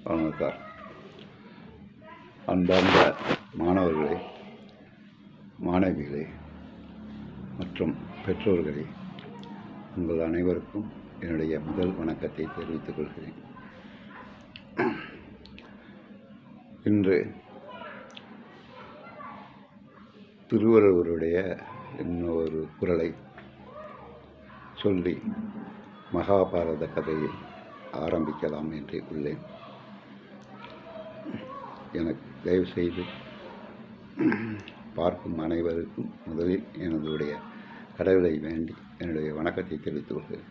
வணக்கம் சார் அன்பார்ந்த மாணவர்களே மாணவிகளே மற்றும் பெற்றோர்களே உங்கள் அனைவருக்கும் என்னுடைய முதல் வணக்கத்தை தெரிவித்துக் கொள்கிறேன் இன்று திருவள்ளுவருடைய இன்னொரு குரலை சொல்லி மகாபாரத கதையை ஆரம்பிக்கலாம் என்று உள்ளேன் எனக்கு தயவு செய்து பார்க்கும் அனைவருக்கும் முதலில் எனதுடைய கடவுளை வேண்டி என்னுடைய வணக்கத்தை தெரிவித்துக் கொள்கிறேன்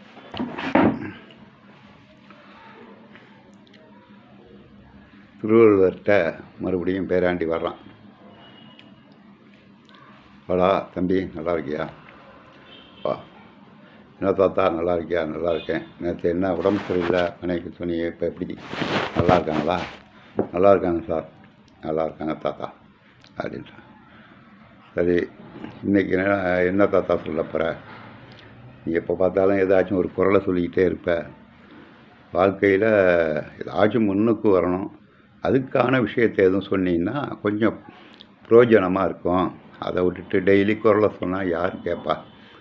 திருவள்ளுவர்கிட்ட மறுபடியும் பேராண்டி வர்றான் வாடா தம்பி நல்லா இருக்கியா வா என்ன தாத்தா நல்லா இருக்கியா நல்லா இருக்கேன் நேற்று என்ன உடம்பு சரியில்லை மனைவிக்கு சொன்னியே இப்போ எப்படி நல்லா இருக்காங்களா நல்லா இருக்காங்க சார் நல்லா இருக்காங்க தாத்தா அப்படின்றான் சரி இன்றைக்கி என்ன என்ன தாத்தா சொல்ல போகிற நீ எப்போ பார்த்தாலும் ஏதாச்சும் ஒரு குரலை சொல்லிக்கிட்டே இருப்ப வாழ்க்கையில் ஏதாச்சும் முன்னுக்கு வரணும் அதுக்கான விஷயத்தை எதுவும் சொன்னீங்கன்னா கொஞ்சம் பிரயோஜனமாக இருக்கும் அதை விட்டுட்டு டெய்லி குரலை சொன்னால் யார் கேட்பா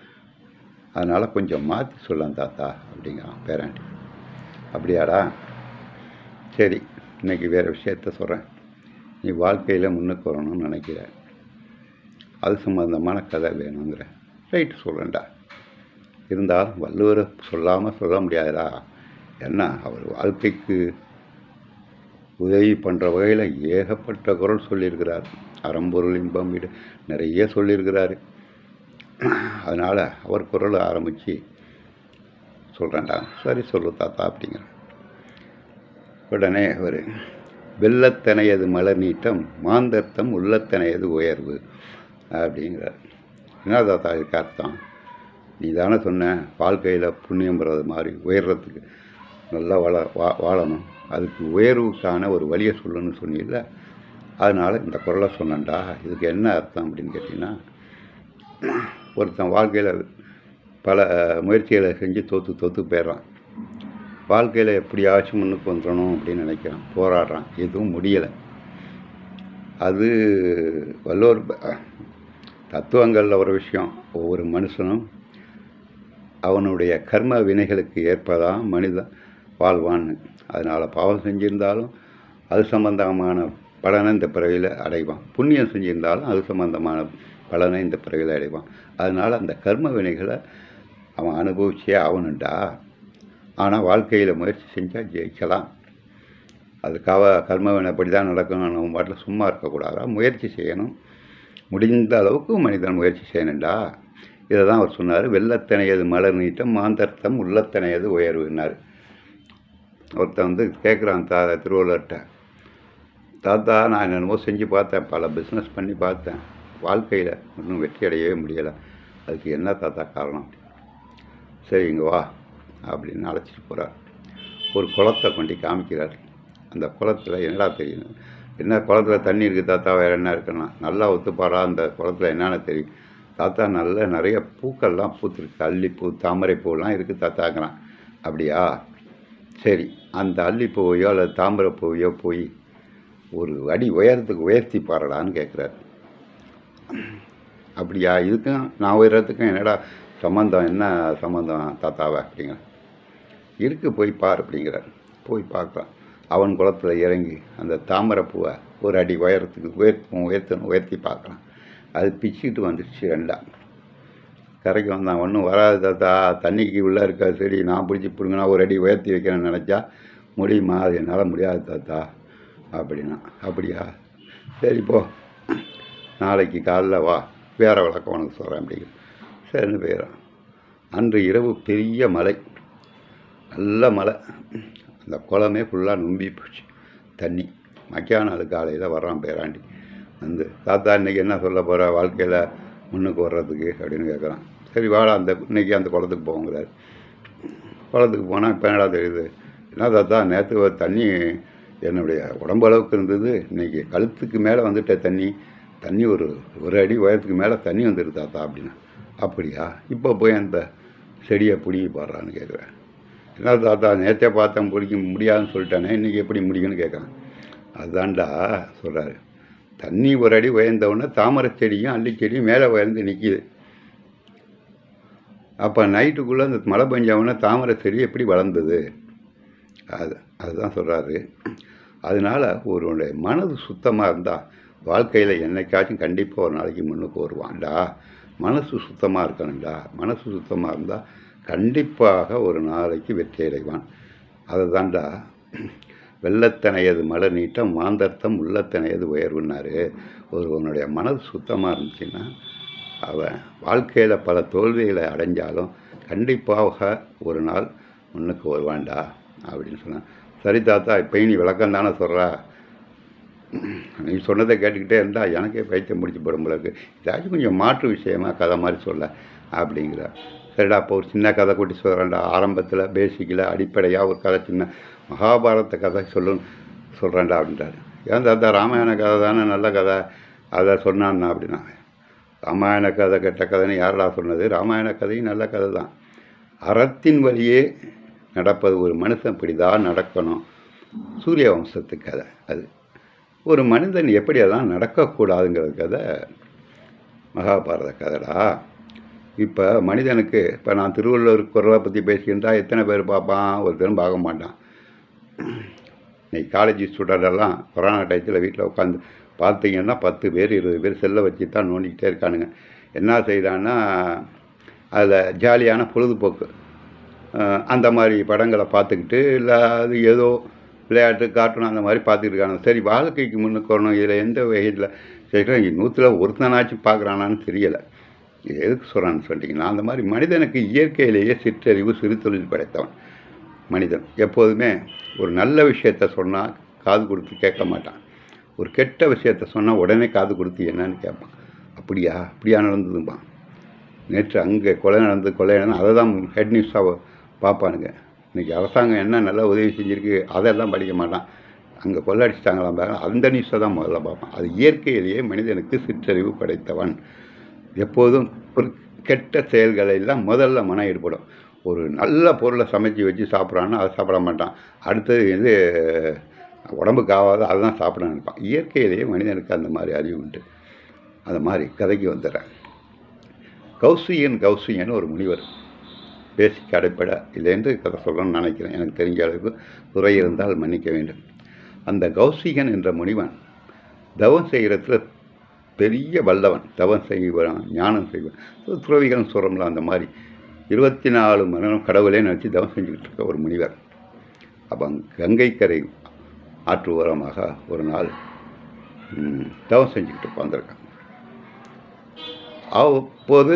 அதனால் கொஞ்சம் மாற்றி சொல்லலாம் தாத்தா அப்படிங்கிறான் பேரண்டி அப்படியாடா சரி இன்னைக்கு வேறு விஷயத்த சொல்கிறேன் நீ வாழ்க்கையில் முன்னுக்கு வரணும்னு நினைக்கிற அது சம்மந்தமான கதை வேணுங்கிற ரைட்டு சொல்கிறேன்டா இருந்தாலும் வள்ளுவரை சொல்லாமல் சொல்ல முடியாதுடா என்ன அவர் வாழ்க்கைக்கு உதவி பண்ணுற வகையில் ஏகப்பட்ட குரல் சொல்லியிருக்கிறார் அறம்பொருள் இன்பம் வீடு நிறைய சொல்லியிருக்கிறாரு அதனால் அவர் குரலை ஆரம்பித்து சொல்கிறேன்டா சரி சொல்லு தாத்தா அப்படிங்கிறேன் உடனே அவர் வெள்ளத்தனையது மலர் நீட்டம் மாந்தர்த்தம் உள்ளத்தனையது உயர்வு அப்படிங்கிறார் என்ன தாத்தா இதுக்கு அர்த்தம் நீ தானே சொன்ன வாழ்க்கையில் புண்ணியம் பெறது மாதிரி உயர்றதுக்கு நல்லா வாழ வா வாழணும் அதுக்கு உயர்வுக்கான ஒரு வழியை சொல்லணும்னு சொன்னீல்ல அதனால் இந்த குரலை சொன்னேன்டா இதுக்கு என்ன அர்த்தம் அப்படின்னு கேட்டிங்கன்னா ஒருத்தன் வாழ்க்கையில் பல முயற்சிகளை செஞ்சு தோற்று தோற்று போயிடுறான் வாழ்க்கையில் எப்படியாச்சும் முன்னுக்கு வந்துடணும் அப்படின்னு நினைக்கிறான் போராடுறான் எதுவும் முடியலை அது வல்லோர் தத்துவங்களில் ஒரு விஷயம் ஒவ்வொரு மனுஷனும் அவனுடைய கர்ம வினைகளுக்கு ஏற்பதான் மனிதன் வாழ்வான்னு அதனால் பாவம் செஞ்சிருந்தாலும் அது சம்பந்தமான பலனை இந்த பிறவியில் அடைவான் புண்ணியம் செஞ்சிருந்தாலும் அது சம்பந்தமான பலனை இந்த பிறவியில் அடைவான் அதனால் அந்த கர்ம வினைகளை அவன் அனுபவிச்சே ஆகணுண்டா ஆனால் வாழ்க்கையில் முயற்சி செஞ்சால் ஜெயிக்கலாம் அதுக்காக கர்ம வினைப்படி தான் நடக்கணும் நம்ம பாட்டில் சும்மா இருக்கக்கூடாதா முயற்சி செய்யணும் முடிந்த அளவுக்கு மனிதன் முயற்சி செய்யணுண்டா இதை தான் அவர் சொன்னார் வெள்ளத்தனையது மலர் நீட்டம் மாந்தர்த்தம் உள்ளத்தனையது உயர்வுன்னார் ஒருத்தன் வந்து கேட்குறான் தா திருவள்ளுவர்கிட்ட தாத்தா நான் என்னென்னமோ செஞ்சு பார்த்தேன் பல பிஸ்னஸ் பண்ணி பார்த்தேன் வாழ்க்கையில் இன்னும் வெற்றி அடையவே முடியலை அதுக்கு என்ன தாத்தா காரணம் சரி இங்கே வா அப்படின்னு அழைச்சிட்டு போகிறார் ஒரு குளத்தை கொண்டு காமிக்கிறார் அந்த குளத்தில் என்னடா தெரியும் என்ன குளத்தில் தண்ணி இருக்குது தாத்தா வேறு என்ன இருக்குன்னா நல்லா ஒத்துப்பாரா அந்த குளத்தில் என்னென்ன தெரியும் தாத்தா நல்ல நிறைய பூக்கள்லாம் பூத்துருக்கு அல்லிப்பூ தாமரைப்பூலாம் இருக்குது தாத்தாங்கிறான் அப்படியா சரி அந்த அல்லிப்பூவையோ அல்லது தாமரைப்பூவையோ போய் ஒரு அடி உயரத்துக்கு உயர்த்தி பாருடான்னு கேட்குறாரு அப்படியா இதுக்கும் நான் உயரத்துக்கும் என்னடா சம்மந்தம் என்ன சம்மந்தம் தாத்தாவை அப்படிங்கிற இருக்கு போய் பார் அப்படிங்கிறார் போய் பார்க்குறான் அவன் குளத்தில் இறங்கி அந்த தாமரைப்பூவை ஒரு அடி உயரத்துக்கு உயர்த்தும் உயர்த்தணும் உயர்த்தி பார்க்குறான் அது பிச்சுக்கிட்டு வந்துடுச்சு ரெண்டா கரைக்கு வந்தான் ஒன்றும் வராது தாத்தா தண்ணிக்கு உள்ளே இருக்க செடி நான் பிடிச்சி பிடுங்கினா ஒரு அடி உயர்த்தி வைக்கிறேன்னு நினச்சா முடியுமா அது என்னால் முடியாது தாத்தா அப்படின்னா அப்படியா சரி போ நாளைக்கு காலைல வா வேறு விளக்கம் உனக்கு சொல்கிறேன் அப்படிங்கிற சரின்னு போயிடறான் அன்று இரவு பெரிய மழை நல்ல மழை அந்த குளமே ஃபுல்லாக நும்பி போச்சு தண்ணி மக்கியான அது காலையில் வர்றான் பேராண்டி வந்து தாத்தா இன்றைக்கி என்ன சொல்ல போகிற வாழ்க்கையில் முன்னுக்கு வர்றதுக்கு அப்படின்னு கேட்குறான் சரி வாடா அந்த இன்னைக்கு அந்த குளத்துக்கு போங்கிறாரு குளத்துக்கு போனால் இப்போ என்னடா தெரியுது என்ன தாத்தா நேற்று தண்ணி என்னுடைய உடம்பு அளவுக்கு இருந்தது இன்றைக்கி கழுத்துக்கு மேலே வந்துட்ட தண்ணி தண்ணி ஒரு ஒரு அடி உயரத்துக்கு மேலே தண்ணி வந்துடுது தாத்தா அப்படின்னா அப்படியா இப்போ போய் அந்த செடியை பிடிங்கி பாடுறான்னு கேட்குறேன் என்ன தாத்தா நேற்றே பார்த்தேன் பிடிக்க முடியாதுன்னு சொல்லிட்டானே இன்றைக்கி எப்படி முடியும்னு கேட்குறான் அதுதான்டா சொல்கிறாரு தண்ணி ஒரு அடி உயர்ந்தவுடனே தாமரை செடியும் அல்லி செடியும் மேலே உயர்ந்து நிற்கிது அப்போ நைட்டுக்குள்ளே அந்த மழை பெஞ்சவொடனே தாமரை செடி எப்படி வளர்ந்தது அது அதுதான் சொல்கிறாரு அதனால் ஒருவனுடைய மனது சுத்தமாக இருந்தால் வாழ்க்கையில் என்னைக்காச்சும் கண்டிப்பாக ஒரு நாளைக்கு முன்னுக்கு வருவான்டா மனசு சுத்தமாக இருக்கணும்டா மனசு சுத்தமாக இருந்தால் கண்டிப்பாக ஒரு நாளைக்கு வெற்றி அடைவான் அதை தான்டா வெள்ளத்தனையது மலர் நீட்டம் மாந்தர்த்தம் உள்ளத்தனையது உயர்வுன்னாரு ஒருவனுடைய மனது சுத்தமாக இருந்துச்சுன்னா அவன் வாழ்க்கையில் பல தோல்விகளை அடைஞ்சாலும் கண்டிப்பாக ஒரு நாள் முன்னுக்கு வருவான்டா அப்படின்னு சொன்னான் சரி தாத்தா இப்போ நீ விளக்கம் தானே சொல்கிறா நீ சொன்னதை கேட்டுக்கிட்டே இருந்தால் எனக்கே பைத்தியம் முடிச்சு போடும் போலக்கு ஏதாச்சும் கொஞ்சம் மாற்று விஷயமா கதை மாதிரி சொல்ல அப்படிங்கிற சரிடா அப்போ ஒரு சின்ன கதை கூட்டி சொல்கிறேன்டா ஆரம்பத்தில் பேசிக்கில் அடிப்படையாக ஒரு கதை சின்ன மகாபாரத கதை சொல்லணும் சொல்கிறேன்டா அப்படின்றாரு ஏன் தாத்தா ராமாயண கதை தானே நல்ல கதை அதை சொன்னான்னா அப்படின்னா ராமாயண கதை கெட்ட கதைன்னு யாரடா சொன்னது ராமாயண கதையும் நல்ல கதை தான் அறத்தின் வழியே நடப்பது ஒரு மனுஷன் இப்படி தான் நடக்கணும் சூரிய வம்சத்து கதை அது ஒரு மனிதன் எப்படி அதெல்லாம் நடக்கக்கூடாதுங்கிற கதை மகாபாரத கதைடா இப்போ மனிதனுக்கு இப்போ நான் திருவள்ளுவர் குரலை பற்றி பேசிக்கிட்டா எத்தனை பேர் பார்ப்பான் ஒருத்தரும் பார்க்க மாட்டான் இன்னைக்கு காலேஜ் ஸ்டூடெண்டெல்லாம் கொரோனா டயத்தில் வீட்டில் உட்காந்து பார்த்தீங்கன்னா பத்து பேர் இருபது பேர் செல்லை வச்சு தான் நோண்டிக்கிட்டே இருக்கானுங்க என்ன செய்கிறான்னா அதில் ஜாலியான பொழுதுபோக்கு அஹ் அந்த மாதிரி படங்களை பார்த்துக்கிட்டு இல்லை அது ஏதோ விளையாட்டு கார்ட்டூன் அந்த மாதிரி பார்த்துட்டு இருக்காங்க சரி வாழ்க்கைக்கு முன்னுக்கு வரணும் இதில் எந்த வகையில் சரி நூற்றில் ஒருத்தனாச்சும் பார்க்குறானான்னு தெரியலை இது எதுக்கு சொல்கிறான்னு சொல்லிட்டீங்கன்னா அந்த மாதிரி மனிதனுக்கு இயற்கையிலேயே சிற்றறிவு சிறு தொழில் படைத்தவன் மனிதன் எப்போதுமே ஒரு நல்ல விஷயத்த சொன்னால் காது கொடுத்து கேட்க மாட்டான் ஒரு கெட்ட விஷயத்த சொன்னால் உடனே காது கொடுத்து என்னன்னு கேட்பான் அப்படியா அப்படியா நடந்ததும்பான் நேற்று அங்கே கொலை நடந்து கொலை நடந்து அதை தான் ஹெட் நியூஸாக பார்ப்பானுங்க இன்றைக்கி அரசாங்கம் என்ன நல்லா உதவி செஞ்சுருக்கு அதெல்லாம் படிக்க மாட்டான் அங்கே கொள்ளடிச்சிட்டாங்களாம் பாருங்க அந்த நியூஸை தான் முதல்ல பார்ப்பான் அது இயற்கையிலேயே மனிதனுக்கு சிற்றறிவு படைத்தவன் எப்போதும் ஒரு கெட்ட செயல்களை எல்லாம் முதல்ல மனம் ஈடுபடும் ஒரு நல்ல பொருளை சமைச்சு வச்சு சாப்பிட்றான்னா அதை சாப்பிட மாட்டான் அடுத்தது இது உடம்புக்கு ஆகாத அதுதான் சாப்பிட நினைப்பான் இயற்கையிலேயே மனிதனுக்கு அந்த மாதிரி அறிவு உண்டு அந்த மாதிரி கதைக்கு வந்துடுறேன் கௌசியன் கௌசியன் ஒரு முனிவர் பேசிக் அடைப்பட இதுலேருந்து கதை சொல்லணும்னு நினைக்கிறேன் எனக்கு தெரிஞ்ச அளவுக்கு குறை இருந்தால் மன்னிக்க வேண்டும் அந்த கௌசிகன் என்ற முனிவன் தவம் செய்கிறதுல பெரிய வல்லவன் தவம் செய்வான் ஞானம் செய்வான் துறவிகள் சொல்கிறோம்ல அந்த மாதிரி இருபத்தி நாலு மணி நேரம் கடவுளே நினச்சி தவம் செஞ்சுக்கிட்டு இருக்க ஒரு முனிவர் அப்போ கங்கைக்கரை ஆற்று ஓரமாக ஒரு நாள் ம், தவம் செஞ்சுக்கிட்டு உட்காந்துருக்கான் அப்போது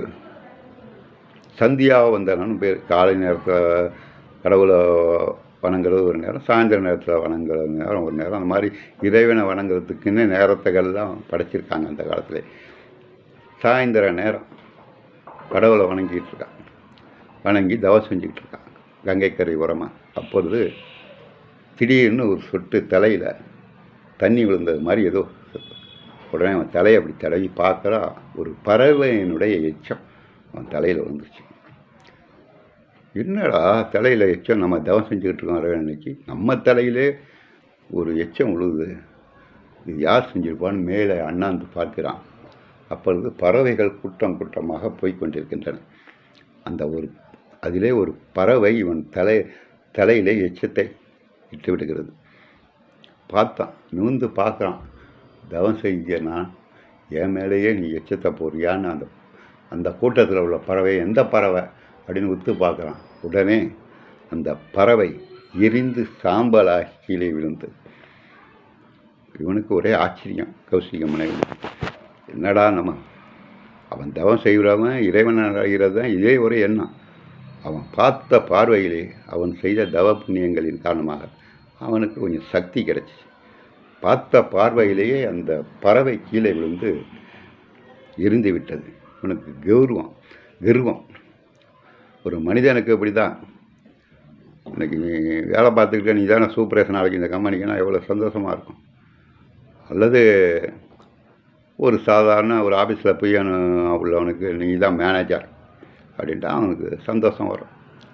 சந்தியா வந்தனன்னு பேர் காலை நேரத்தில் கடவுளை வணங்குறது ஒரு நேரம் சாயந்தர நேரத்தில் வணங்குறது நேரம் ஒரு நேரம் அந்த மாதிரி இறைவனை வணங்குறதுக்குன்னு நேரத்தைகள்லாம் படைச்சிருக்காங்க அந்த காலத்தில் சாயந்தர நேரம் கடவுளை வணங்கிட்டு இருக்கான் வணங்கி தவம் செஞ்சுக்கிட்டு இருக்கான் கங்கைக்கரை உரமாக அப்பொழுது திடீர்னு ஒரு சொட்டு தலையில் தண்ணி விழுந்தது மாதிரி ஏதோ உடனே அவன் தலையை அப்படி தடவி பார்க்குறா ஒரு பறவையினுடைய எச்சம் அவன் தலையில் விழுந்துச்சு என்னடா தலையில் எச்சம் நம்ம தவம் செஞ்சுக்கிட்டு இருக்கோம் இறைவன் அன்னைக்கு நம்ம தலையிலே ஒரு எச்சம் விழுகுது இது யார் செஞ்சிருப்பான்னு மேலே அண்ணாந்து பார்க்கிறான் அப்பொழுது பறவைகள் கூட்டம் கூட்டமாக போய் கொண்டிருக்கின்றன அந்த ஒரு அதிலே ஒரு பறவை இவன் தலை தலையிலே எச்சத்தை இட்டு விடுகிறது பார்த்தான் நிமிந்து பார்க்குறான் தவம் செஞ்சேன்னா என் மேலேயே நீ எச்சத்தை போறியான்னு அந்த அந்த கூட்டத்தில் உள்ள பறவை எந்த பறவை அப்படின்னு உத்து பார்க்குறான் உடனே அந்த பறவை எரிந்து சாம்பலாகி கீழே விழுந்து இவனுக்கு ஒரே ஆச்சரியம் கௌசிக மனைவி என்னடா நம்ம அவன் தவம் செய்கிறவன் இறைவன் அடைகிறது தான் இதே ஒரு எண்ணம் அவன் பார்த்த பார்வையிலே அவன் செய்த தவ புண்ணியங்களின் காரணமாக அவனுக்கு கொஞ்சம் சக்தி கிடைச்சிச்சு பார்த்த பார்வையிலேயே அந்த பறவை கீழே விழுந்து எரிந்து விட்டது இவனுக்கு கௌரவம் கர்வம் ஒரு மனிதனுக்கு இப்படி தான் இன்னைக்கு நீ வேலை பார்த்துக்கிட்டே நீ தானே சூப்பரேஷன் நாளைக்கு இந்த கம்பெனிக்குன்னா எவ்வளோ சந்தோஷமாக இருக்கும் அல்லது ஒரு சாதாரண ஒரு ஆஃபீஸில் போய் அவனு- உள்ளவனுக்கு நீ தான் மேனேஜர் அப்படின்ட்டு அவனுக்கு சந்தோஷம் வரும்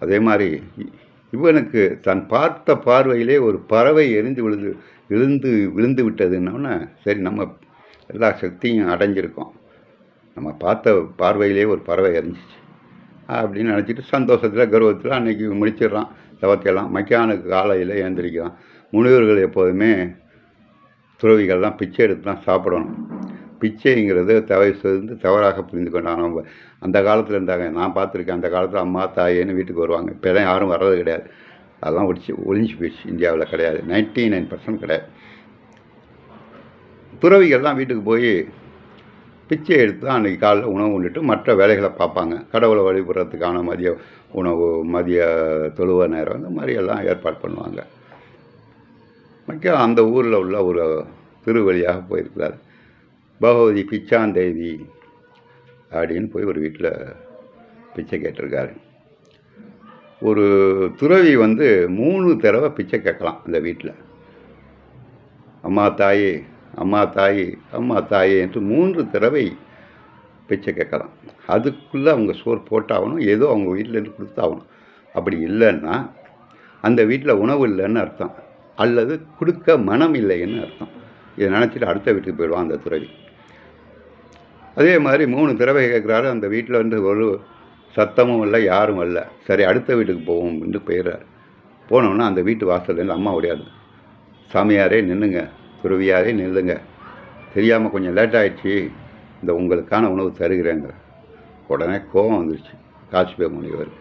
அதே மாதிரி இ- இவனுக்கு தான் பார்த்த பார்வையிலே ஒரு பறவை எரிந்து விழுந்து விழுந்து விழுந்து விட்டதுன்னொன்னே சரி நம்ம எல்லா சக்தியும் அடைஞ்சிருக்கோம் நம்ம பார்த்த பார்வையிலே ஒரு பறவை எரிஞ்சிச்சு அப்படின்னு நினச்சிட்டு சந்தோஷத்தில் கர்வத்தில் அன்னைக்கு முடிச்சிடுறான் தவத்தையெல்லாம் மக்கானுக்கு காலையில் ஏந்திரிக்கிறான் முனிவர்கள் எப்போதுமே துறவிகள்லாம் பிச்சை எடுத்து தான் சாப்பிடணும் பிச்சைங்கிறது தவறு வந்து தவறாக புரிந்து கொண்டாங்க நம்ம அந்த காலத்தில் இருந்தாங்க நான் பார்த்துருக்கேன் அந்த காலத்தில் அம்மா தாயேன்னு வீட்டுக்கு வருவாங்க இப்போ தான் யாரும் வர்றது கிடையாது அதெல்லாம் ஒழிச்சு ஒழிஞ்சு போயிடுச்சு இந்தியாவில் கிடையாது நைன்டி நைன் பர்சன்ட் கிடையாது துறவிகள்லாம் வீட்டுக்கு போய் பிச்சை எடுத்து தான் அன்றைக்கி காலைல உணவு உண்டுட்டு மற்ற வேலைகளை பார்ப்பாங்க கடவுளை வழிபடுறதுக்கான மதிய உணவு மதிய தொழுவ நேரம் இந்த மாதிரி எல்லாம் ஏற்பாடு பண்ணுவாங்க மிக்க அந்த ஊரில் உள்ள ஒரு திருவழியாக போயிருக்கிறார் பகவதி பிச்சாந்தேவி அப்படின்னு போய் ஒரு வீட்டில் பிச்சை கேட்டிருக்காரு ஒரு துறவி வந்து மூணு தடவை பிச்சை கேட்கலாம் அந்த வீட்டில் அம்மா தாயே அம்மா தாயே அம்மா தாயே என்று மூன்று தடவை பிச்சை கேட்கலாம் அதுக்குள்ளே அவங்க சோறு போட்டாகணும் ஏதோ அவங்க வீட்டிலேருந்து கொடுத்தாகணும் அப்படி இல்லைன்னா அந்த வீட்டில் உணவு இல்லைன்னு அர்த்தம் அல்லது கொடுக்க மனம் இல்லைன்னு அர்த்தம் இதை நினச்சிட்டு அடுத்த வீட்டுக்கு போயிடுவான் அந்த துறவி அதே மாதிரி மூணு தடவை கேட்குறாரு அந்த வீட்டில் வந்து ஒரு சத்தமும் இல்லை யாரும் இல்லை சரி அடுத்த வீட்டுக்கு போவோம் என்று போயிடுறாரு போனோன்னா அந்த வீட்டு வாசல்லேருந்து அம்மா ஓடியாது சாமியாரே நின்னுங்க துறவியாரே நில்லுங்க தெரியாமல் கொஞ்சம் லேட் ஆயிடுச்சு இந்த உங்களுக்கான உணவு தருகிறேங்க உடனே கோபம் வந்துருச்சு காசிபே முனிவர்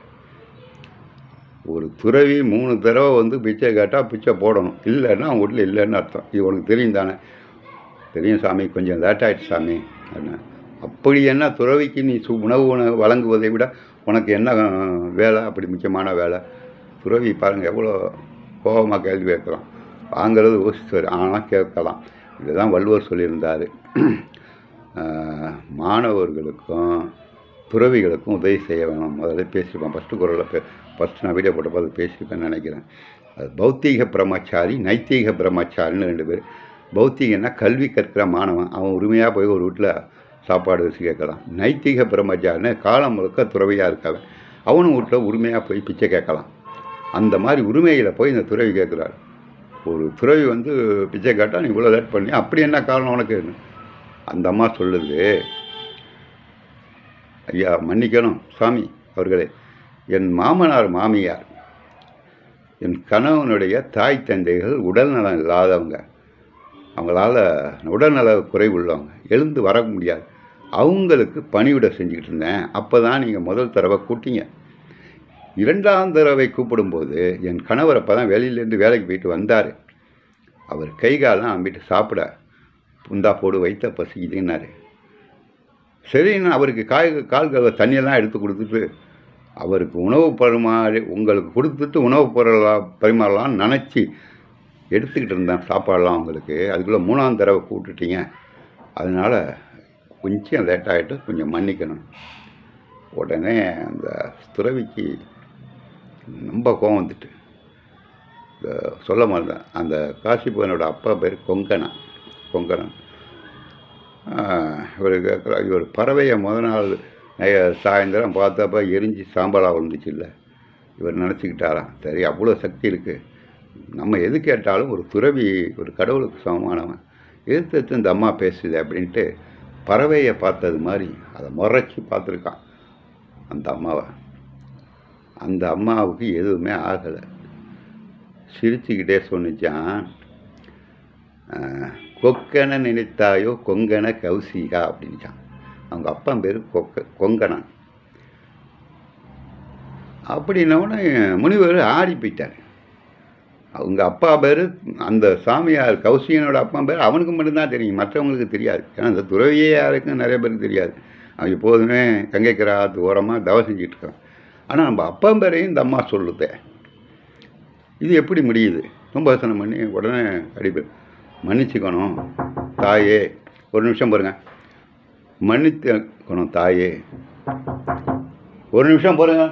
ஒரு துறவி மூணு தடவை வந்து பிச்சை கேட்டால் பிச்சை போடணும் இல்லைன்னா அவங்க வீட்டில் இல்லைன்னு அர்த்தம் இது உனக்கு தெரியும் தானே தெரியும் சாமி கொஞ்சம் லேட் ஆயிடுச்சு சாமி என்ன அப்படி என்ன துறவிக்கு நீ சு உணவு உணவு வழங்குவதை விட உனக்கு என்ன அஹ், வேலை அப்படி முக்கியமான வேலை துறவி பாருங்கள் எவ்வளோ கோபமாக கேள்வி கேட்குறான் வாங்கிறது யோசிச்சு ஆனால் கேட்கலாம் இதுதான் வள்ளுவர் சொல்லியிருந்தார் ஆஹ், மாணவர்களுக்கும் துறவிகளுக்கும் உதவி செய்ய வேணும் முதல்ல பேசியிருப்பேன் ஃபஸ்ட்டு குரலில் பே ஃபஸ்ட்டு நான் வீடியோ போட்டப்போ அது பேசியிருப்பேன்னு நினைக்கிறேன் அது பௌத்தீக பிரம்மச்சாரி நைத்தீக பிரம்மச்சாரின்னு ரெண்டு பேர் பௌத்தீகன்னா கல்வி கற்கிற மாணவன் அவன் உரிமையாக போய் ஒரு வீட்டில் சாப்பாடு வச்சு கேட்கலாம் நைத்திக பிரம்மச்சாரின்னு காலம் முழுக்க துறவியாக இருக்கவன் அவனும் வீட்டில் உரிமையாக போய் பிச்சை கேட்கலாம் அந்த மாதிரி உரிமையில் போய் இந்த துறவி கேட்குறாரு ஒரு துறவி வந்து பிச்சை கேட்டால் நீ இவ்வளோ லேட் பண்ணி அப்படி என்ன காரணம் உனக்கு அந்த அம்மா சொல்லுது ஐயா மன்னிக்கணும் சாமி அவர்களே என் மாமனார் மாமியார் என் கணவனுடைய தாய் தந்தைகள் உடல்நலம் இல்லாதவங்க அவங்களால உடல்நல குறைவுள்ளவங்க எழுந்து வர முடியாது அவங்களுக்கு பணிவிட செஞ்சுக்கிட்டு இருந்தேன் அப்போ தான் நீங்கள் முதல் தடவை கூட்டிங்க இரண்டாம் தடவை கூப்பிடும்போது என் கணவர் அப்போ தான் வெளியிலேருந்து வேலைக்கு போயிட்டு வந்தார் அவர் கை காலம் அம்பிட்டு சாப்பிட புந்தா போடு வைத்த பசிக்குதுன்னாரு சரின்னு அவருக்கு காய் கால் கழுவ தண்ணியெல்லாம் எடுத்து கொடுத்துட்டு அவருக்கு உணவு பரிமாறி உங்களுக்கு கொடுத்துட்டு உணவு பொருளாக பரிமாறலாம்னு நினச்சி எடுத்துக்கிட்டு இருந்தேன் சாப்பாடெல்லாம் அவங்களுக்கு அதுக்குள்ளே மூணாம் தடவை கூப்பிட்டுட்டீங்க அதனால் கொஞ்சம் லேட் ஆகிட்டு கொஞ்சம் மன்னிக்கணும் உடனே அந்த துறவிக்கு ரொம்ப கோவம் வந்துட்டு இந்த சொல்ல மாட்டேன் அந்த காசிபவனோட அப்பா பேர் கொங்கணன் கொங்கணன் ஆஹ் இவர் கேட்குறா இவர் பறவையை முத நாள் நை- சாயந்தரம் பார்த்தப்ப எரிஞ்சு சாம்பலாக வந்துச்சு இல்லை இவர் நினச்சிக்கிட்டாராம் சரி அவ்வளோ சக்தி இருக்குது நம்ம எது கேட்டாலும் ஒரு துறவி ஒரு கடவுளுக்கு சமமானவன் எதிர்த்து எடுத்து இந்த அம்மா பேசுது அப்படின்ட்டு பறவையை பார்த்தது மாதிரி அதை முறைச்சி பார்த்துருக்கான் அந்த அம்மாவை அந்த அம்மாவுக்கு எதுவுமே ஆகலை சிரிச்சுக்கிட்டே சொன்னிச்சான் ஆஹ், கொக்கனை நினைத்தாயோ கொங்கன கௌசிகா அப்படின்ச்சான் அவங்க அப்பா பேர் கொக்க கொங்கணன் அப்படின்னோடனே முனிவர் ஆடி போயிட்டார் அவங்க அப்பா பேர் அந்த சாமியார் கௌசியனோட அப்பா பேர் அவனுக்கு மட்டும்தான் தெரியும் மற்றவங்களுக்கு தெரியாது ஏன்னா அந்த துறவியே யாருக்கும் நிறைய பேருக்கு தெரியாது அவன் எப்போதுமே கங்கைக்கரை ஆற்று ஓரமாக தவம் செஞ்சுட்டு இருக்கான் ஆனால் நம்ம அப்பா பேரையும் இந்த அம்மா சொல்லுதே இது எப்படி முடியுது கும்பாசனம் பண்ணி உடனே அடிப்பு மன்னிச்சுக்கணும் தாயே ஒரு நிமிஷம் பாருங்க மன்னித்துக்கணும் தாயே ஒரு நிமிஷம் பாருங்க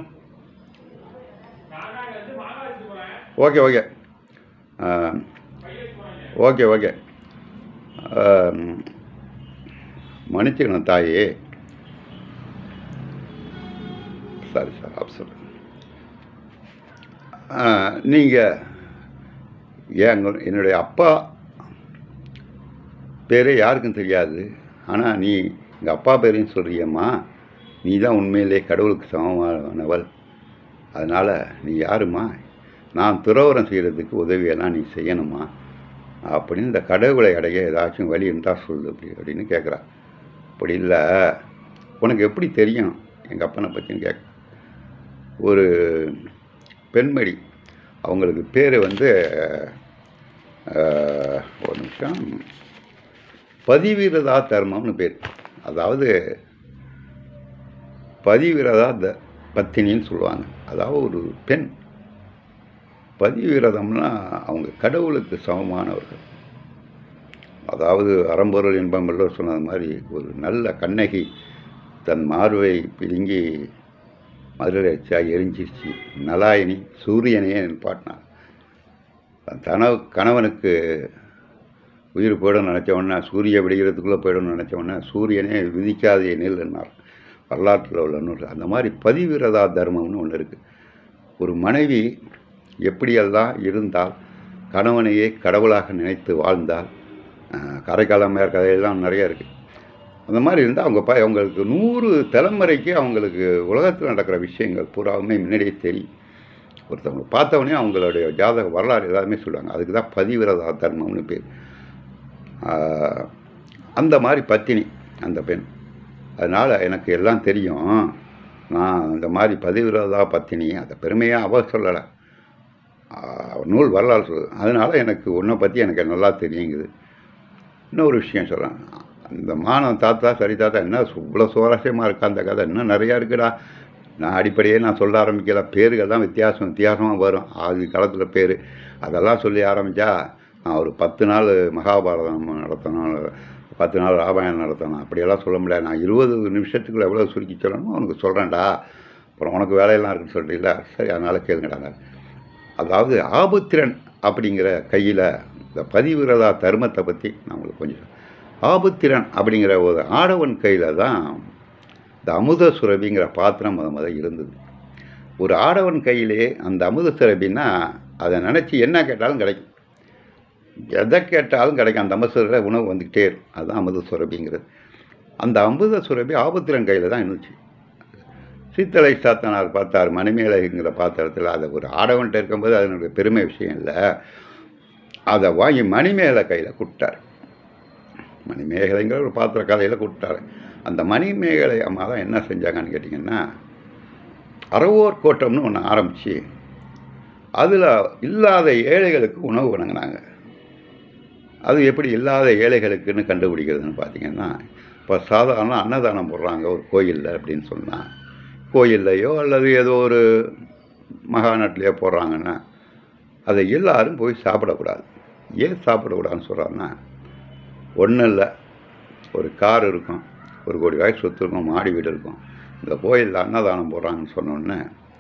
ஓகே ஓகே ஆ, ஓகே ஓகே ஆ, மன்னிச்சுக்கணும் தாயே சாரி சார் அப்சர் நீங்கள் ஏன் என்னுடைய அப்பா பேரே யாருக்கும் தெரியாது ஆனால் நீ எங்கள் அப்பா பேரையும் சொல்கிறியம்மா நீ தான் உண்மையிலே கடவுளுக்கு சமமானவள் அதனால் நீ யாரும்மா நான் துறவரம் செய்கிறதுக்கு உதவியெல்லாம் நீ செய்யணுமா அப்படின்னு இந்த கடவுளை அடைய ஏதாச்சும் வழி இருந்தால் சொல்லு அப்படி அப்படின்னு கேட்குறா அப்படி இல்லை உனக்கு எப்படி தெரியும் எங்கள் அப்பனை பற்றின்னு கேட்க ஒரு பெண்மணி அவங்களுக்கு பேர் வந்து அஹ், ஒரு நிமிஷம் பதிவிரதா தர்மம்னு பேர் அதாவது பதிவிரதா த பத்தினின்னு சொல்லுவாங்க அதாவது ஒரு பெண் பதிவிரதம்னா அவங்க கடவுளுக்கு சமமானவர்கள் அதாவது அறம்பொருள் இன்பம் எல்லோரும் சொன்னது மாதிரி ஒரு நல்ல கண்ணகி தன் மார்பை பிடுங்கி மதுரை அடிச்சா எரிஞ்சிருச்சு நலாயினி சூரியனையே நிற்பாட்டினான் தன் தன கணவனுக்கு உயிர் போயிடும்னு நினச்ச உடனே சூரிய விடுகிறதுக்குள்ளே போயிடும்னு நினச்ச உடனே சூரியனே விதிக்காதே நெல்லுன்னார் வரலாற்றில் உள்ள நூல் அந்த மாதிரி பதிவிரதா தர்மம்னு ஒன்று இருக்குது ஒரு மனைவி எப்படியெல்லாம் இருந்தால் கணவனையே கடவுளாக நினைத்து வாழ்ந்தால் அஹ், காரைக்காலமையார் கதையெல்லாம் நிறைய இருக்குது அந்த மாதிரி இருந்தால் அவங்க ப அவங்களுக்கு நூறு தலைமுறைக்கு அவங்களுக்கு உலகத்தில் நடக்கிற விஷயங்கள் பூராவுமே முன்னாடியே தெரியும் ஒருத்தவங்க பார்த்தவொடனே அவங்களுடைய ஜாதக வரலாறு எல்லாமே சொல்லுவாங்க அதுக்கு தான் பதிவிரதா தர்மம்னு பேர் ஆஹ், அந்த மாதிரி பத்தினி அந்த பெண் அதனால் எனக்கு எல்லாம் தெரியும் நான் இந்த மாதிரி பதிவிரதா பத்தினி அந்த பெருமையாக அவ சொல்லலை ஆஹ், நூல் வரலாறு சொல்லு அதனால் எனக்கு உன்னை பற்றி எனக்கு நல்லா தெரியுங்குது இன்னொரு விஷயம் சொல்கிறேன் இந்த மானம் தாத்தா சரி தாத்தா என்ன சு- இவ்வளோ சுவாரஸ்யமாக இருக்கா அந்த கதை இன்னும் நிறையா இருக்குடா நான் அடிப்படையே நான் சொல்ல ஆரம்பிக்கல பேர்கள் தான் வித்தியாசம் வித்தியாசமாக வரும் ஆதி காலத்தில் பேர் அதெல்லாம் சொல்லி ஆரம்பித்தா நான் ஒரு பத்து நாள் மகாபாரதம் நடத்தணும் பத்து நாள் ராமாயணம் நடத்தணும் அப்படியெல்லாம் சொல்ல முடியாது நான் இருபது நிமிஷத்துக்குள்ள எவ்வளோ சுருக்கி சொல்லணுமோ உனக்கு சொல்கிறேன்டா அப்புறம் உனக்கு வேலையெல்லாம் இருக்குன்னு சொல்கிறீங்களா சரி அதனால் கேளுங்கடா அதாவது ஆபுத்திரன் அப்படிங்கிற கையில் இந்த பதிவிரதா தர்மத்தை பற்றி நான் உங்களுக்கு கொஞ்சம் சொல்றேன். ஆபுத்திரன் அப்படிங்கிற ஒரு ஆடவன் கையில் தான் இந்த அமுத சுரபிங்கிற பாத்திரம் முத முத இருந்தது ஒரு ஆடவன் கையிலே அந்த அமுத சுரபின்னா அதை நினச்சி என்ன கேட்டாலும் கிடைக்கும் எதை கேட்டாலும் கிடைக்கும் அந்த அமுத உணவு வந்துக்கிட்டே இருக்கும் அதுதான் அமுத சுரபிங்கிறது அந்த அமுத சுரபி ஆபுத்திரன் கையில் தான் இருந்துச்சு சீத்தலை சாத்தனார் பார்த்தார் மணிமேலைங்கிற பாத்திரத்தில் அதை ஒரு ஆடவன்கிட்ட இருக்கும்போது அதனுடைய பெருமை விஷயம் இல்லை அதை வாங்கி மணிமேலை கையில் கொடுத்தார் மணிமேகலைங்கிற ஒரு பாத்திர கதையில் கொடுத்தாரு அந்த மணிமேகலை அம்மா தான் என்ன செஞ்சாங்கன்னு கேட்டிங்கன்னா அறவோர் கோட்டம்னு ஒன்று ஆரம்பித்து அதில் இல்லாத ஏழைகளுக்கு உணவு வழங்கினாங்க அது எப்படி இல்லாத ஏழைகளுக்குன்னு கண்டுபிடிக்கிறதுன்னு பார்த்தீங்கன்னா இப்போ சாதாரண அன்னதானம் போடுறாங்க ஒரு கோயிலில் அப்படின்னு சொன்னால் கோயில்லையோ அல்லது ஏதோ ஒரு மகாநாட்டிலையோ போடுறாங்கன்னா அதை எல்லாரும் போய் சாப்பிடக்கூடாது ஏன் சாப்பிடக்கூடாதுன்னு சொல்கிறாங்கன்னா ஒன்றும் இல்லை ஒரு கார் இருக்கும் ஒரு கோடி ரூபாய் சொத்து இருக்கும் மாடி வீடு இருக்கும் இந்த கோயிலில் அன்னதானம் போடுறாங்கன்னு சொன்னோடனே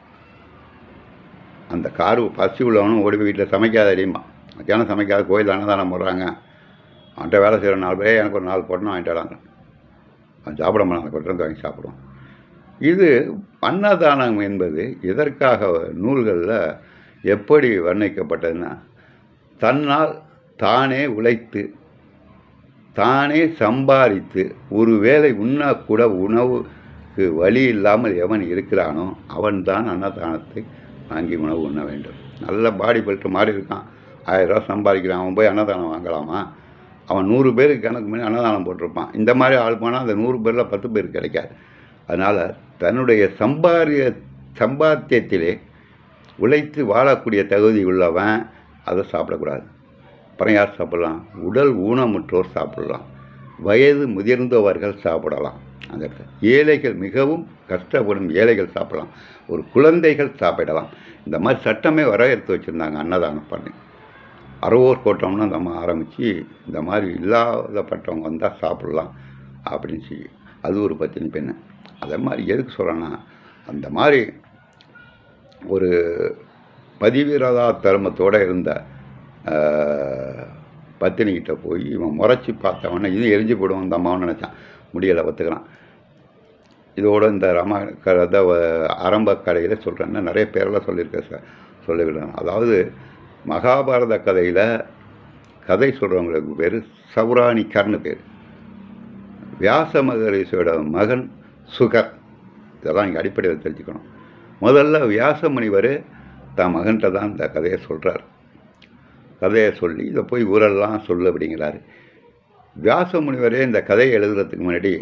அந்த காரு பசி உள்ளவனும் ஓடி போய் வீட்டில் சமைக்காத அடியுமா மத்தியானம் சமைக்காத கோயிலில் அன்னதானம் போடுறாங்க அவன்கிட்ட வேலை செய்கிற நாலு பேரே எனக்கு ஒரு நாலு பொண்ணு வாங்கிட்டாங்க அவன் சாப்பிட மாட்டான் அந்த கொட்டை வாங்கி சாப்பிடுவான் இது அன்னதானம் என்பது எதற்காக நூல்களில் எப்படி வர்ணிக்கப்பட்டதுன்னா தன்னால் தானே உழைத்து தானே சம்பாதித்து ஒரு வேளை உண்ணக்கூட உணவுக்கு வழி இல்லாமல் எவன் இருக்கிறானோ அவன்தான் அன்னதானத்தை வாங்கி உணவு உண்ண வேண்டும் நல்ல பாடி பில்டர் மாதிரி இருக்கான் ஆயிரம் ரூபா சம்பாதிக்கிறான் அவன் போய் அன்னதானம் வாங்கலாமா அவன் நூறு பேருக்கு கணக்கு பண்ணி அன்னதானம் போட்டிருப்பான் இந்த மாதிரி ஆள் போனால் அந்த நூறு பேரில் பத்து பேருக்கு கிடைக்காது அதனால் தன்னுடைய சம்பாரிய சம்பாத்தியத்திலே உழைத்து வாழக்கூடிய தகுதி உள்ளவன் அதை சாப்பிடக்கூடாது அப்புறம் யார் சாப்பிடலாம் உடல் ஊனமுற்றோர் சாப்பிடலாம் வயது முதிர்ந்தவர்கள் சாப்பிடலாம் அந்த இடத்துல. ஏழைகள் மிகவும் கஷ்டப்படும் ஏழைகள் சாப்பிடலாம் ஒரு குழந்தைகள் சாப்பிடலாம் இந்த மாதிரி சட்டமே வரையறுத்து வச்சுருந்தாங்க அன்னதானம் பண்ணி அறுவோர் கோட்டம்னு நம்ம ஆரம்பித்து இந்த மாதிரி இல்லாதப்பட்டவங்க வந்தால் சாப்பிடலாம் அப்படின்னு சொல்லி அது ஒரு பத்தினி பெண்ணு அதே மாதிரி எதுக்கு சொல்கிறேன்னா அந்த மாதிரி ஒரு பதிவிரதா தர்மத்தோடு இருந்த ஆஹ், பத்தினிக்கிட்ட போய் இவன் முறைச்சி பார்த்தவொடனே இது எரிஞ்சு போடுவோம் இந்த அம்மாவும் நினச்சான் முடியலை ஒத்துக்கலாம் இதோட இந்த ரம கதை ஆரம்ப கடையில் சொல்கிறேன்னா நிறைய பேரெல்லாம் சொல்லியிருக்கேன் சார் சொல்லிவிடணும் அதாவது மகாபாரத கதையில் கதை சொல்கிறவங்களுக்கு பேர் சௌராணிக்கர்னு பேர் வியாச மகரிஷியோட மகன் சுகர் இதெல்லாம் இங்கே அடிப்படையில் தெரிஞ்சுக்கணும் முதல்ல வியாச முனிவர் தன் மகன்கிட்ட தான் இந்த கதையை சொல்கிறார் கதையை சொல்லி இதை போய் ஊரெல்லாம் சொல்லு அப்படிங்கிறாரு வியாச முனிவரே இந்த கதையை எழுதுறதுக்கு முன்னாடி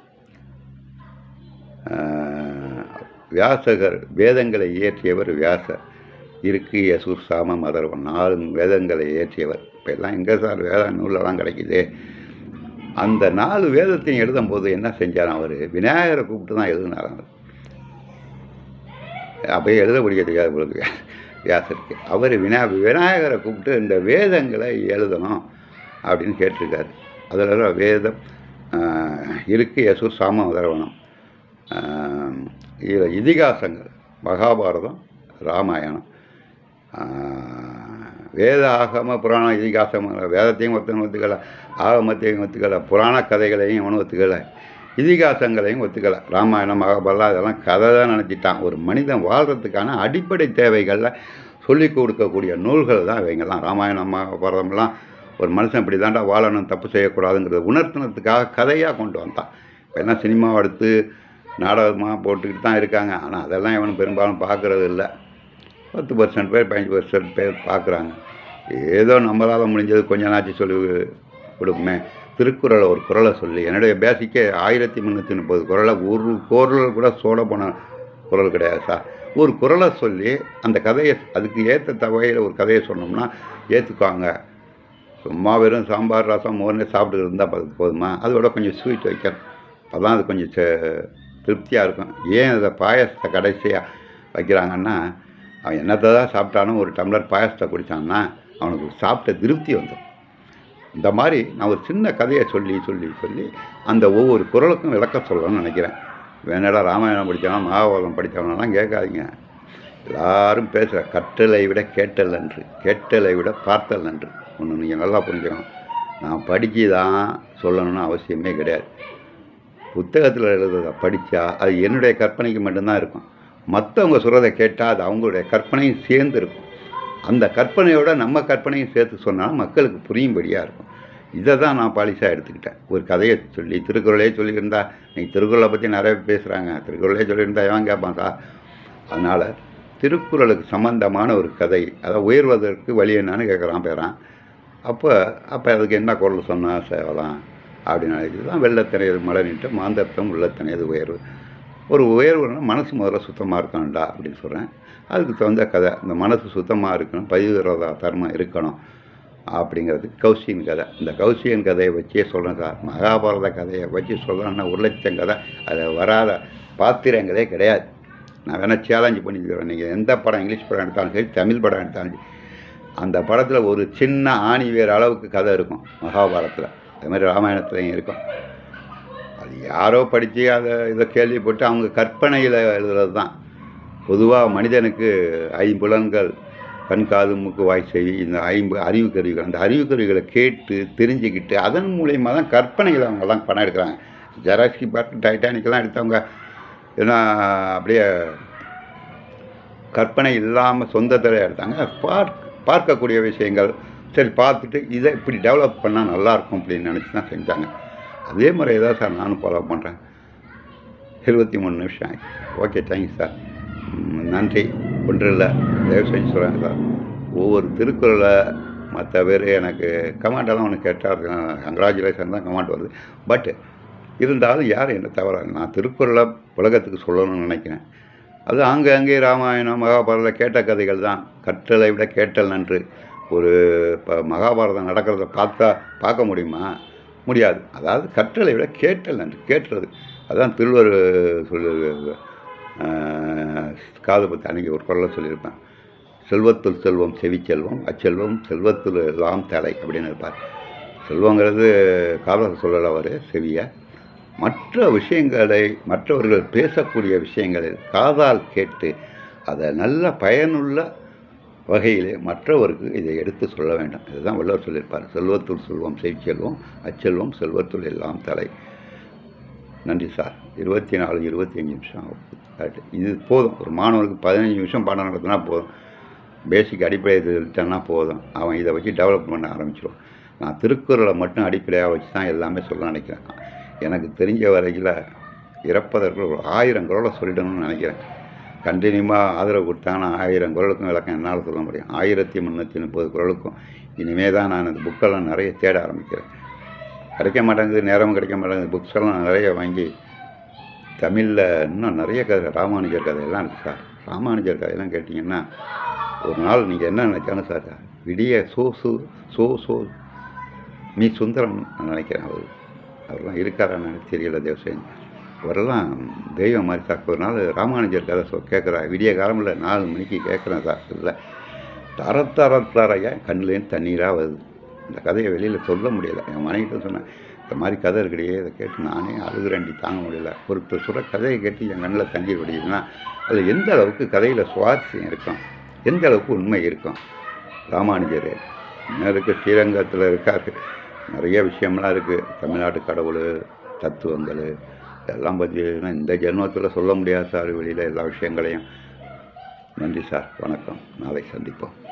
ஆஹ், வியாசகர் வேதங்களை இயற்றியவர் வியாசர் இருக்கு யசூர் சாம மதர்வன் நாலு வேதங்களை இயற்றியவர் இப்போ எல்லாம் எங்கே சார் வேத நூலெல்லாம் கிடைக்குது அந்த நாலு வேதத்தையும் எழுதும்போது என்ன செஞ்சார் அவர் விநாயகரை கூப்பிட்டு தான் எழுதினார் அவர் அப்படியே எழுத முடிய தெரியாது உங்களுக்கு வியாசருக்கு அவர் வினா விநாயகரை கூப்பிட்டு இந்த வேதங்களை எழுதணும் அப்படின்னு கேட்டிருக்காரு அதில் வேதம் ஆஹ், இருக்கு யசூர் சாம மதர்வனம் இதில் இதிகாசங்கள் மகாபாரதம் ராமாயணம் ஆஹ், வேத ஆகம புராண இதிகாசம் வேதத்தையும் ஒருத்தன் ஒத்துக்கல ஆகமத்தையும் ஒத்துக்கல புராண கதைகளையும் அவனும் ஒத்துக்கல இதிகாசங்களையும் ஒத்துக்கல ராமாயணம் மகாபாரதம் அதெல்லாம் கதை தான் நினச்சிட்டான் ஒரு மனிதன் வாழ்கிறதுக்கான அடிப்படை தேவைகளில் சொல்லிக் கொடுக்கக்கூடிய நூல்கள் தான் இவங்கெல்லாம் ராமாயணம் மகாபாரதம்லாம் ஒரு மனுஷன் இப்படி தாண்டா வாழணும் தப்பு செய்யக்கூடாதுங்கிறத உணர்த்தினதுக்காக கதையாக கொண்டு வந்தான் இப்போ என்ன சினிமா எடுத்து நாடகமாக போட்டுக்கிட்டு தான் இருக்காங்க ஆனால் அதெல்லாம் இவன் பெரும்பாலும் பார்க்குறது இல்லை பத்து பர்சன்ட் பேர் பதினஞ்சு பர்சன்ட் பேர் பார்க்குறாங்க ஏதோ நம்மளால் முடிஞ்சது கொஞ்ச நாச்சு சொல்லி கொடுப்போமே திருக்குறளை ஒரு குறளை சொல்லி என்னுடைய பேசிக்கே ஆயிரத்தி முந்நூற்றி முப்பது குறளை ஒரு குரல் கூட சோட போன குரல் கிடையாது சார் ஒரு குறளை சொல்லி அந்த கதையை அதுக்கு ஏற்ற வகையில் ஒரு கதையை சொன்னோம்னா ஏற்றுக்குவாங்க சும்மா வெறும் சாம்பார் ரசம் மோர்னே சாப்பிட்டு இருந்தால் அது போதுமா அதோட கொஞ்சம் ஸ்வீட் வைக்கணும் அப்போ அது கொஞ்சம் ச- திருப்தியாக இருக்கும் ஏன் அதை பாயசத்தை கடைசியாக வைக்கிறாங்கன்னா அவன் என்னத்தை தான் சாப்பிட்டாலும் ஒரு டம்ளர் பாயசத்தை குடித்தான்னா அவனுக்கு சாப்பிட்ட திருப்தி வந்துடும் இந்த மாதிரி நான் ஒரு சின்ன கதையை சொல்லி சொல்லி சொல்லி அந்த ஒவ்வொரு குரலுக்கும் விளக்க சொல்லணும்னு நினைக்கிறேன் வேணடா ராமாயணம் படித்தவனா மகாபாரதம் படித்தவனெல்லாம் கேட்காதீங்க எல்லாரும் பேசுகிற கற்றலை விட கேட்டல் நன்று கேட்டலை விட பார்த்தல் நன்று ஒன்று நீங்கள் நல்லா புரிஞ்சுக்கணும் நான் படித்து தான் சொல்லணும்னு அவசியமே கிடையாது புத்தகத்தில் எழுதுறத படித்தா அது என்னுடைய கற்பனைக்கு மட்டும்தான் இருக்கும் மற்றவங்க சொல்கிறத கேட்டால் அது அவங்களுடைய கற்பனையும் சேர்ந்து இருக்கும் அந்த கற்பனையோட நம்ம கற்பனையும் சேர்த்து சொன்னால் மக்களுக்கு புரியும்படியாக இருக்கும் இதை தான் நான் பாலிசாக எடுத்துக்கிட்டேன் ஒரு கதையை சொல்லி திருக்குறளே சொல்லியிருந்தா இன்னைக்கு திருக்குறளை பற்றி நிறைய பேர் பேசுகிறாங்க திருக்குறளே சொல்லியிருந்தா எவன் கேட்பான் சார் அதனால் திருக்குறளுக்கு சம்பந்தமான ஒரு கதை அதை உயர்வதற்கு வழி என்னன்னு கேட்குறான் பேரான் அப்போ அப்போ அதுக்கு என்ன குரல் சொன்னால் சேவலாம் அப்படின்னு இதுதான் வெள்ளத்தினையது மலரிட்டு மாந்தர்த்தம் உள்ளத்தினையது உயர்வு ஒரு உயர்வுனா மனசு முதல்ல சுத்தமாக இருக்கணும்டா அப்படின்னு சொல்கிறேன் அதுக்கு தகுந்த கதை இந்த மனசு சுத்தமாக இருக்கணும் பதிவிரதா தர்மம் இருக்கணும் அப்படிங்கிறது கௌசியன் கதை இந்த கௌசியன் கதையை வச்சே சொல்கிறேன் சார் மகாபாரத கதையை வச்சு சொல்கிறேன்னா ஒரு லட்சம் கதை அதில் வராத பாத்திரங்களே கிடையாது நான் வேணால் சேலஞ்சு பண்ணிக்கிறேன் நீங்கள் எந்த படம் இங்கிலீஷ் படம் எடுத்தாலும் சரி தமிழ் படம் எடுத்தாலும் சரி அந்த படத்தில் ஒரு சின்ன ஆணி வேறு அளவுக்கு கதை இருக்கும் மகாபாரதத்தில் அது மாதிரி ராமாயணத்துலையும் இருக்கும் அது யாரோ படித்து அதை இதை கேள்விப்பட்டு அவங்க கற்பனையில் எழுதுறது தான் பொதுவாக மனிதனுக்கு ஐம்புலன்கள் கண் காது மூக்கு வாய் செவி இந்த ஐம்பு அறிவு கருவிகள் அந்த அறிவு கருவிகளை கேட்டு தெரிஞ்சுக்கிட்டு அதன் மூலியமாக தான் கற்பனைகளை அவங்கெல்லாம் படம் எடுக்கிறாங்க ஜெராக்ஸ்கி பாட்டு டைட்டானிக்கெல்லாம் எடுத்தவங்க ஏன்னா அப்படியே கற்பனை இல்லாமல் சொந்தத்தில் எடுத்தாங்க பார்க்க பார்க்கக்கூடிய விஷயங்கள் சரி பார்த்துட்டு இதை இப்படி டெவலப் பண்ணால் நல்லாயிருக்கும் அப்படின்னு நினச்சி தான் செஞ்சாங்க அதே முறையை தான் சார் நானும் ஃபாலோ பண்ணுறேன் இருபத்தி மூணு நிமிஷம் ஆச்சு ஓகே தேங்க்யூ சார் ம், நன்றி ஒன்றும் இல்லை தயவு செஞ்சு சொல்கிறேன் சார் ஒவ்வொரு திருக்குறளை மற்ற பேர் எனக்கு கமாண்டெல்லாம் ஒன்று கேட்டால் கங்க்ராச்சுலேஷன் தான் கமாண்ட் வருது பட் இருந்தாலும் யாரும் என்ன தவிர நான் திருக்குறளை உலகத்துக்கு சொல்லணும்னு நினைக்கிறேன் அது ஆங்காங்கே ராமாயணம் மகாபாரதம் கேட்ட கதைகள் தான் கற்றலை விட கேட்டல் நன்று ஒரு இப்போ மகாபாரதம் நடக்கிறத பார்த்தா பார்க்க முடியுமா முடியாது அதாவது கற்றலை விட கேட்டல் நன்று கேட்டுறது அதான் திருவர் சொல்லு ஆஹ், காது பற்றி அன்றைக்கி ஒரு குரலை சொல்லியிருப்பேன் செல்வத்துள் செல்வம் செவிச்செல்வம் அச்செல்வம் செல்வத்துள் எல்லாம் தலை அப்படின்னு இருப்பார் செல்வங்கிறது காதல் சொல்லலை அவர் செவியை மற்ற விஷயங்களை மற்றவர்கள் பேசக்கூடிய விஷயங்களை காதால் கேட்டு அதை நல்ல பயனுள்ள வகையிலே மற்றவருக்கு இதை எடுத்து சொல்ல வேண்டும் இதுதான் வள்ளுவர் சொல்லியிருப்பார் செல்வத்துள் செல்வம் செல்வம் அச்செல்வம் செல்வத்துள் எல்லாம் தலை நன்றி சார் இருபத்தி நாலு இருபத்தி அஞ்சு நிமிஷம் ஆகுது. கரெக்ட். இது போதும் ஒரு மாணவனுக்கு பதினஞ்சு நிமிஷம் பாடம் நடத்தினா போதும் பேசிக் அடிப்படை தெரிஞ்சுட்டான்னா போதும் அவன் இதை வச்சு டெவலப் பண்ண ஆரம்பிச்சிடும் நான் திருக்குறளை மட்டும் அடிப்படையாக வச்சு தான் எல்லாமே சொல்ல நினைக்கிறேன் எனக்கு தெரிஞ்ச வரையில் இறப்பதற்கு ஒரு ஆயிரம் குரலை சொல்லிடணும்னு நினைக்கிறேன் கண்டினியூவாக ஆதரவு கொடுத்தாங்கன்னா ஆயிரம் குரலுக்கும் விளக்கம் என்னால் சொல்ல முடியும் ஆயிரத்தி முந்நூற்றி முப்பது குரலுக்கும் இனிமே தான் நான் இந்த புக்கெல்லாம் நிறைய தேட ஆரம்பிக்கிறேன் கிடைக்க மாட்டேங்குது நேரமும் கிடைக்க மாட்டேங்குது புக்ஸ் எல்லாம் நிறைய வாங்கி தமிழில் இன்னும் நிறைய கதை ராமானுஜர் கதையெல்லாம் இருக்குது சார் ராமானுஜர் கதையெல்லாம் கேட்டிங்கன்னா ஒரு நாள் நீங்கள் என்ன நினைச்சாலும் சார் விடிய சோ சு சோ சோ மீ சுந்தரம் நான் நினைக்கிறேன் அவர் அவர்லாம் இருக்காரான்னு எனக்கு தெரியல தேவசேன் அவரெல்லாம் தெய்வம் மாதிரி சார் ஒரு நாள் ராமானுஜர் கதை சொ கேட்குறா விடிய காலமில் நாலு மணிக்கு கேட்குறேன் சார் இல்லை தர தர தரையா கண்ணுலேருந்து தண்ணீராக வருது இந்த கதையை வெளியில் சொல்ல முடியல என் மனைவிட்ட சொன்னேன் இந்த மாதிரி கதை இருக்குடியே இதை கேட்டு நானே அழுகுறேன்டி தாங்க முடியல ஒருத்தர் சொல்கிற கதையை கேட்டு என் கண்ணில் தண்ணீர் வடியுதுன்னா அதில் எந்த அளவுக்கு கதையில் சுவாரஸ்யம் இருக்கும் எந்த அளவுக்கு உண்மை இருக்கும் ராமானுஜர் இன்னும் இருக்குது ஸ்ரீரங்கத்தில் இருக்காரு நிறைய விஷயம்லாம் இருக்குது தமிழ்நாட்டு கடவுள் தத்துவங்கள் இதெல்லாம் பற்றினா இந்த ஜென்மத்தில் சொல்ல முடியாது சார் வெளியில் எல்லா விஷயங்களையும் நன்றி சார் வணக்கம் நாளை சந்திப்போம்